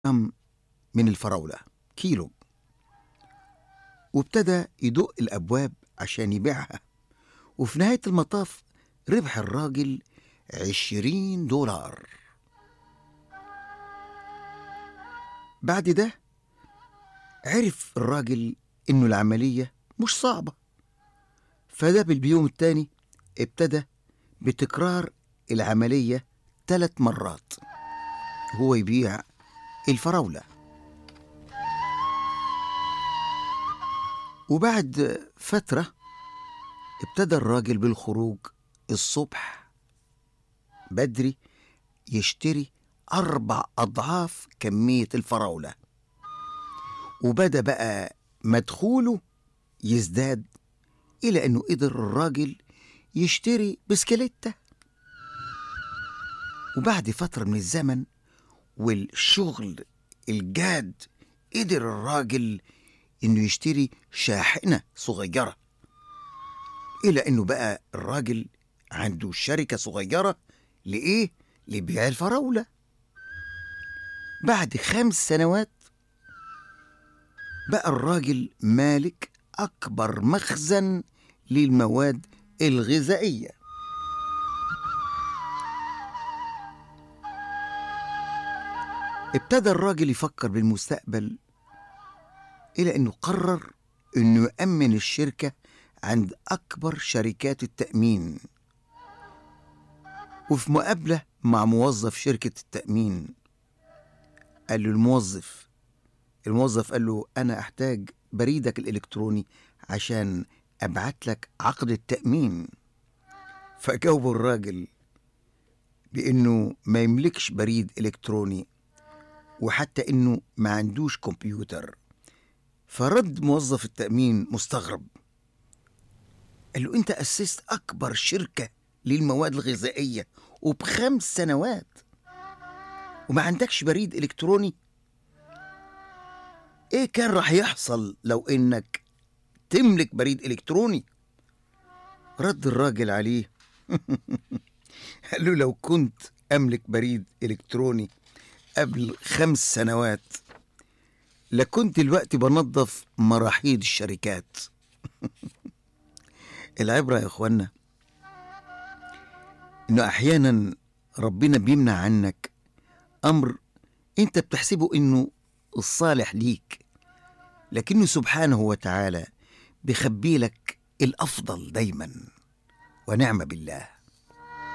جرام من الفراولة كيلو وابتدى يدق الأبواب عشان يبيعها وفي نهاية المطاف ربح الراجل عشرين دولار بعد ده عرف الراجل إنه العملية مش صعبة فده بالبيوم التاني ابتدى بتكرار العملية ثلاث مرات هو يبيع الفراولة وبعد فترة ابتدى الراجل بالخروج الصبح بدري يشتري أربع أضعاف كمية الفراولة وبدأ بقى مدخوله يزداد إلى أنه قدر الراجل يشتري بسكليتة وبعد فترة من الزمن والشغل الجاد قدر الراجل انه يشتري شاحنة صغيرة الى انه بقى الراجل عنده شركة صغيرة لإيه؟ لبيع الفراولة بعد خمس سنوات بقى الراجل مالك أكبر مخزن للمواد الغذائية ابتدى الراجل يفكر بالمستقبل إلى أنه قرر أنه يأمن الشركة عند أكبر شركات التأمين وفي مقابلة مع موظف شركة التأمين قال له الموظف الموظف قال له أنا أحتاج بريدك الإلكتروني عشان أبعت لك عقد التأمين فجاوبه الراجل بأنه ما يملكش بريد إلكتروني وحتى إنه ما عندوش كمبيوتر فرد موظف التأمين مستغرب قال له أنت أسست أكبر شركة للمواد الغذائية وبخمس سنوات وما عندكش بريد إلكتروني إيه كان راح يحصل لو إنك تملك بريد إلكتروني رد الراجل عليه قال له لو كنت أملك بريد إلكتروني قبل خمس سنوات لكنت دلوقتي بنظف مراحيض الشركات العبرة يا إخوانا إنه أحيانا ربنا بيمنع عنك أمر أنت بتحسبه إنه الصالح ليك لكنه سبحانه وتعالى بيخبي لك الأفضل دايما ونعم بالله